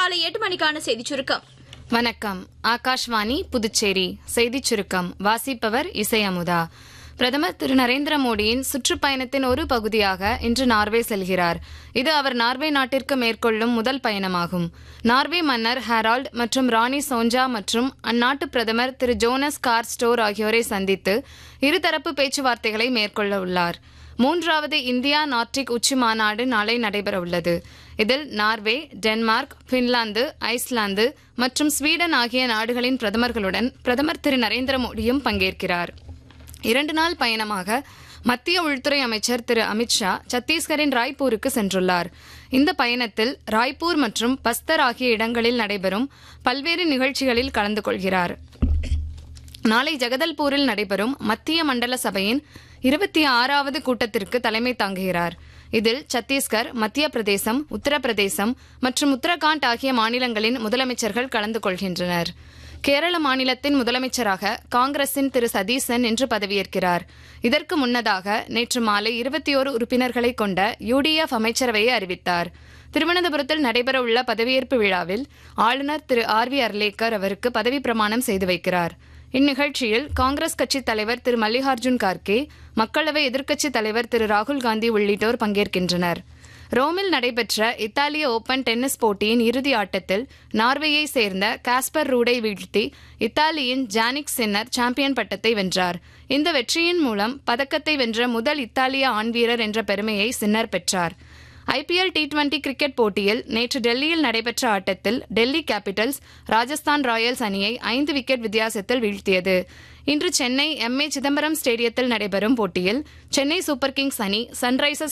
காலை எட்டு மணிக்கான செய்திச் சுருக்கம் வணக்கம் ஆகாஷ்வாணி புதுச்சேரி செய்திச் சுருக்கம் வாசிப்பவர் இசை அமுதா பிரதமர் திரு நரேந்திர மோடியின் சுற்றுப்பயணத்தின் ஒரு பகுதியாக இன்று நார்வே செல்கிறார் இது அவர் நார்வே நாட்டிற்கு மேற்கொள்ளும் முதல் பயணமாகும் நார்வே மன்னர் ஹெரால்ட் மற்றும் ராணி சோஞ்சா மற்றும் அந்நாட்டு பிரதமர் திரு ஜோனஸ் கார் ஸ்டோர் ஆகியோரை சந்தித்து இருதரப்பு பேச்சுவார்த்தைகளை மேற்கொள்ள உள்ளார் மூன்றாவது இந்தியா நார்டிக் உச்சி மாநாடு நாளை நடைபெறவுள்ளது இதில் நார்வே டென்மார்க் பின்லாந்து ஐஸ்லாந்து மற்றும் ஸ்வீடன் ஆகிய நாடுகளின் பிரதமர்களுடன் பிரதமர் திரு நரேந்திர மோடியும் பங்கேற்கிறார் இரண்டு நாள் பயணமாக மத்திய உள்துறை அமைச்சர் திரு அமித்ஷா சத்தீஸ்கரின் ராய்ப்பூருக்கு சென்றுள்ளார் இந்த பயணத்தில் ராய்ப்பூர் மற்றும் பஸ்தர் ஆகிய இடங்களில் நடைபெறும் பல்வேறு நிகழ்ச்சிகளில் கலந்து கொள்கிறார் நாளை ஜெகதல்பூரில் நடைபெறும் மத்திய மண்டல சபையின் இருபத்தி ஆறாவது கூட்டத்திற்கு தலைமை தாங்குகிறார் இதில் சத்தீஸ்கர் மத்திய பிரதேசம் உத்தரப்பிரதேசம் மற்றும் உத்தரகாண்ட் ஆகிய மாநிலங்களின் முதலமைச்சர்கள் கலந்து கொள்கின்றனர் கேரள மாநிலத்தின் முதலமைச்சராக காங்கிரசின் திரு சதீசன் இன்று பதவியேற்கிறார் இதற்கு முன்னதாக நேற்று மாலை இருபத்தி ஓரு உறுப்பினர்களை கொண்ட யுடிஎஃப் அமைச்சரவையை அறிவித்தார் திருவனந்தபுரத்தில் நடைபெறவுள்ள பதவியேற்பு விழாவில் ஆளுநர் திரு ஆர் வி அர்லேக்கர் அவருக்கு பதவி பிரமாணம் செய்து வைக்கிறார் இந்நிகழ்ச்சியில் காங்கிரஸ் கட்சித் தலைவர் திரு மல்லிகார்ஜுன் கார்கே மக்களவை எதிர்க்கட்சித் தலைவர் திரு ராகுல் காந்தி உள்ளிட்டோர் பங்கேற்கின்றனர் ரோமில் நடைபெற்ற இத்தாலிய ஓபன் டென்னிஸ் போட்டியின் இறுதி ஆட்டத்தில் நார்வேயை சேர்ந்த காஸ்பர் ரூடை வீழ்த்தி இத்தாலியின் ஜானிக் சின்னர் சாம்பியன் பட்டத்தை வென்றார் இந்த வெற்றியின் மூலம் பதக்கத்தை வென்ற முதல் இத்தாலிய ஆண் வீரர் என்ற பெருமையை சின்னர் பெற்றார் ஐபிஎல் டி டுவெண்டி கிரிக்கெட் போட்டியில் நேற்று டெல்லியில் நடைபெற்ற ஆட்டத்தில் டெல்லி கேபிட்டல்ஸ் ராஜஸ்தான் ராயல்ஸ் அணியை ஐந்து விக்கெட் வித்தியாசத்தில் வீழ்த்தியது இன்று சென்னை எம் ஏ சிதம்பரம் ஸ்டேடியத்தில் நடைபெறும் போட்டியில் சென்னை சூப்பர் கிங்ஸ் அணி சன்ரைசர்ஸ்